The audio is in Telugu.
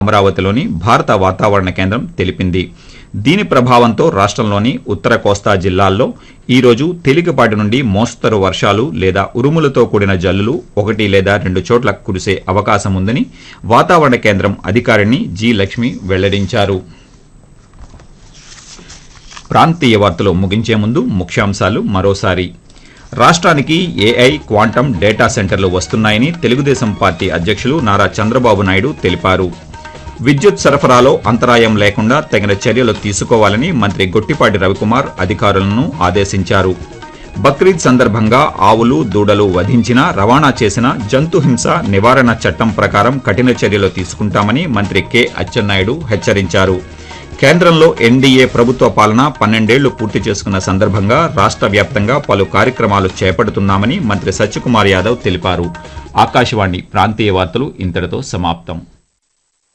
అమరావతిలోని భారత వాతావరణ కేంద్రం తెలిపింది దీని ప్రభావంతో రాష్ట్రంలోని ఉత్తర కోస్తా జిల్లాల్లో ఈ రోజు తేలికపాటి నుండి మోస్తరు వర్షాలు లేదా ఉరుములతో కూడిన జల్లులు ఒకటి లేదా రెండు చోట్ల కురిసే అవకాశం ఉందని వాతావరణ కేంద్రం అధికారిని జి లక్ష్మి వెల్లడించారు ప్రాంతీయ వార్తలు ముగించే ముందు ముఖ్యాంశాలు మరోసారి రాష్ట్రానికి ఏఐ క్వాంటం డేటా సెంటర్లు వస్తున్నాయని తెలుగుదేశం పార్టీ అధ్యక్షులు నారా చంద్రబాబు నాయుడు తెలిపారు విద్యుత్ సరఫరాలో అంతరాయం లేకుండా తగిన చర్యలు తీసుకోవాలని మంత్రి గొట్టిపాటి రవికుమార్ అధికారులను ఆదేశించారు బక్రీద్ సందర్భంగా ఆవులు దూడలు వధించిన రవాణా చేసిన జంతు హింస నివారణ చట్టం ప్రకారం కఠిన చర్యలు తీసుకుంటామని మంత్రి కె అచ్చెన్నాయుడు హెచ్చరించారు కేంద్రంలో ఎన్డీఏ ప్రభుత్వ పాలన పన్నెండేళ్లు పూర్తి చేసుకున్న సందర్భంగా రాష్ట్ర వ్యాప్తంగా పలు కార్యక్రమాలు చేపడుతున్నామని మంత్రి సత్యకుమార్ యాదవ్ తెలిపారు ఆకాశవాణి ప్రాంతీయ వార్తలు ఇంతటితో సమాప్తం